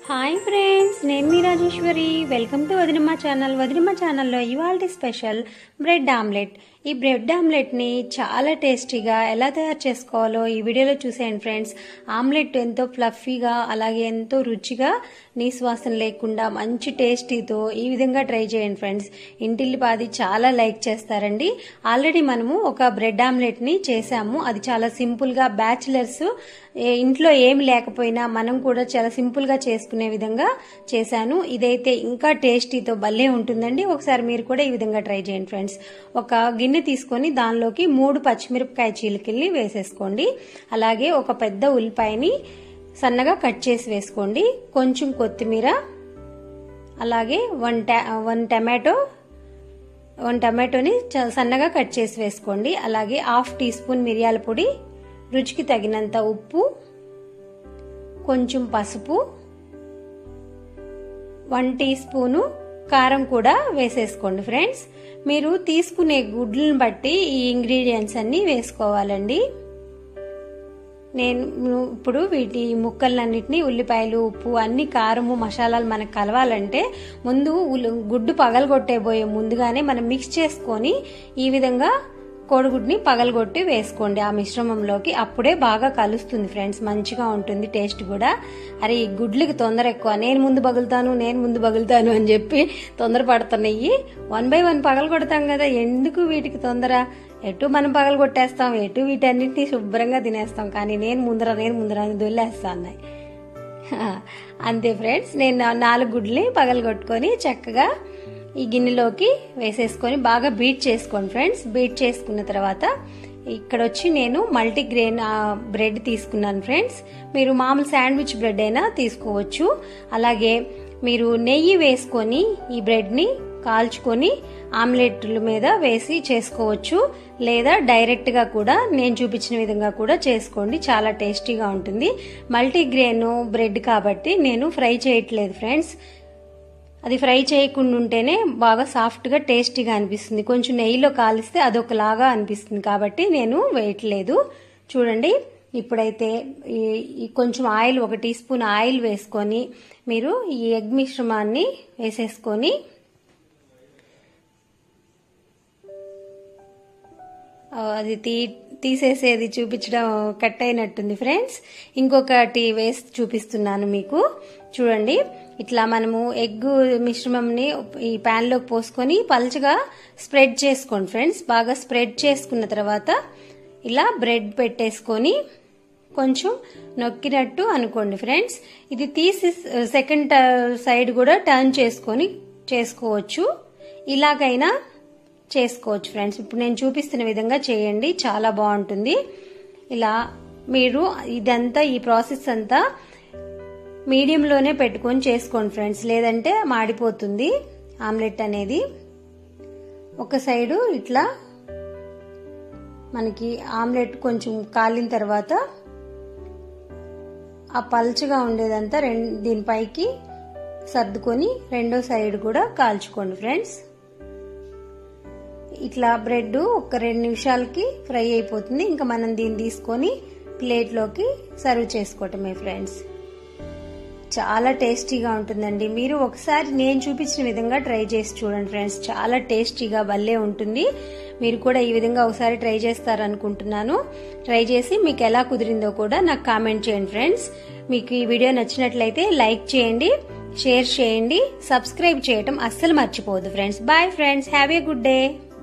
hi friends నేను మీ Rajeshwari welcome to Vadinamma channel Vadinamma ఛానల్లో ఇవాళ స్పెషల్ బ్రెడ్ ఆమ్లెట్ ఈ బ్రెడ్ ఆమ్లెట్ని చాలా టేస్టీగా ఎలా తయారు చేసుకోవాలో ఈ వీడియోలో చూసేయండి ఫ్రెండ్స్ ఆమ్లెట్ ఎంతో ఫ్లఫీగా అలాగే ఎంతో రుచిగా నీసువాసన లేకుండా మంచి టేస్టీతో ఈ విధంగా ట్రై చేయండి ఫ్రెండ్స్ ఇంటిల్లిపాది చాలా లైక్ చేస్తారండి ఆల్రెడీ మనము ఒక బ్రెడ్ ఆమ్లెట్ని చేసాము అది చాలా సింపుల్గా బ్యాచిలర్స్ ఇంట్లో ఏమి లేకపోయినా మనం కూడా చాలా సింపుల్గా చేసుకునే విధంగా చేశాను ఇదైతే ఇంకా టేస్టీతో భలే ఉంటుందండి ఒకసారి మీరు కూడా ఈ విధంగా ట్రై చేయండి ఫ్రెండ్స్ ఒక గిన్నె తీసుకొని దానిలోకి మూడు పచ్చిమిరపకాయ చీలికల్ని వేసేసుకోండి అలాగే ఒక పెద్ద ఉల్లిపాయని సన్నగా కట్ చేసి వేసుకోండి కొంచెం కొత్తిమీర అలాగే వన్ టా వన్ టమాటో వన్ టమాటోని సన్నగా కట్ చేసి వేసుకోండి అలాగే హాఫ్ టీ స్పూన్ మిరియాల పొడి రుచికి తగినంత ఉప్పు కొంచెం పసుపు వన్ టీ స్పూను కారం కూడా వేసేసుకోండి ఫ్రెండ్స్ మీరు తీసుకునే గుడ్లను బట్టి ఈ ఇంగ్రీడియంట్స్ అన్ని వేసుకోవాలండి నేను ఇప్పుడు వీటి ముక్కలన్నిటిని ఉల్లిపాయలు ఉప్పు అన్ని కారము మసాలాలు మనకు కలవాలంటే ముందు గుడ్డు పగలగొట్టేబోయే ముందుగానే మనం మిక్స్ చేసుకొని ఈ విధంగా కోడిగుడ్ని పగలగొట్టి వేసుకోండి ఆ మిశ్రమంలోకి అప్పుడే బాగా కలుస్తుంది ఫ్రెండ్స్ మంచిగా ఉంటుంది టేస్ట్ కూడా అరే ఈ గుడ్లకి తొందర ఎక్కువ నేను ముందు పగులుతాను నేను ముందు పగులుతాను అని చెప్పి తొందర పడుతున్నాయి వన్ బై వన్ పగల కొడతాం కదా ఎందుకు వీటికి తొందర ఎటు మనం పగల కొట్టేస్తాం ఎటు వీటన్నిటిని శుభ్రంగా తినేస్తాం కానీ నేను ముందర నేను ముందర అని దొల్లేస్తా అన్నాయి అంతే ఫ్రెండ్స్ నేను నాలుగు గుడ్లని పగలగొట్టుకొని చక్కగా ఈ గిన్నెలోకి వేసేసుకొని బాగా బీట్ చేసుకోండి ఫ్రెండ్స్ బీట్ చేసుకున్న తర్వాత ఇక్కడ వచ్చి నేను మల్టీగ్రెయిన్ బ్రెడ్ తీసుకున్నాను ఫ్రెండ్స్ మీరు మామూలు శాండ్విచ్ బ్రెడ్ అయినా తీసుకోవచ్చు అలాగే మీరు నెయ్యి వేసుకొని ఈ బ్రెడ్ని కాల్చుకొని ఆమ్లెట్ల మీద వేసి చేసుకోవచ్చు లేదా డైరెక్ట్గా కూడా నేను చూపించిన విధంగా కూడా చేసుకోండి చాలా టేస్టీగా ఉంటుంది మల్టీగ్రెయిన్ బ్రెడ్ కాబట్టి నేను ఫ్రై చేయట్లేదు ఫ్రెండ్స్ అది ఫ్రై చేయకుండా ఉంటేనే బాగా సాఫ్ట్గా టేస్టీగా అనిపిస్తుంది కొంచెం నెయ్యిలో కాలిస్తే అదొకలాగా అనిపిస్తుంది కాబట్టి నేను వేయట్లేదు చూడండి ఇప్పుడైతే ఈ కొంచెం ఆయిల్ ఒక టీ స్పూన్ ఆయిల్ వేసుకొని మీరు ఈ ఎగ్ మిశ్రమాన్ని వేసేసుకొని అది తీ తీసేసేది చూపించడం కట్ అయినట్టుంది ఫ్రెండ్స్ ఇంకొకటి వేసి చూపిస్తున్నాను మీకు చూడండి ఇట్లా మనము ఎగ్ మిశ్రమంని ఈ ప్యాన్లోకి పోసుకొని పలుచగా స్ప్రెడ్ చేసుకోండి ఫ్రెండ్స్ బాగా స్ప్రెడ్ చేసుకున్న తర్వాత ఇలా బ్రెడ్ పెట్టేసుకొని కొంచెం నొక్కినట్టు అనుకోండి ఫ్రెండ్స్ ఇది తీసి సెకండ్ సైడ్ కూడా టర్న్ చేసుకొని చేసుకోవచ్చు ఇలాగైనా చేసుకోవచ్చు ఫ్రెండ్స్ ఇప్పుడు నేను చూపిస్తున్న విధంగా చేయండి చాలా బాగుంటుంది ఇలా మీరు ఇదంతా ఈ ప్రాసెస్ అంతా మీడియంలోనే పెట్టుకొని చేసుకోండి ఫ్రెండ్స్ లేదంటే మాడిపోతుంది ఆమ్లెట్ అనేది ఒక సైడు ఇట్లా మనకి ఆమ్లెట్ కొంచెం కాలిన తర్వాత ఆ పల్చగా ఉండేదంతా రెండు దీనిపైకి సర్దుకొని రెండో సైడ్ కూడా కాల్చుకోండి ఫ్రెండ్స్ ఇట్లా బ్రెడ్ ఒక రెండు నిమిషాలకి ఫ్రై అయిపోతుంది ఇంకా మనం దీన్ని తీసుకొని ప్లేట్లోకి సర్వ్ చేసుకోవటమే ఫ్రెండ్స్ చాలా టేస్టీగా ఉంటుందండి మీరు ఒకసారి నేను చూపించిన విధంగా ట్రై చేసి చూడండి ఫ్రెండ్స్ చాలా టేస్టీగా భలే ఉంటుంది మీరు కూడా ఈ విధంగా ఒకసారి ట్రై చేస్తారనుకుంటున్నాను ట్రై చేసి మీకు ఎలా కుదిరిందో కూడా నాకు కామెంట్ చేయండి ఫ్రెండ్స్ మీకు ఈ వీడియో నచ్చినట్లయితే లైక్ చేయండి షేర్ చేయండి సబ్స్క్రైబ్ చేయటం అస్సలు మర్చిపోవద్దు friends bye friends have a good day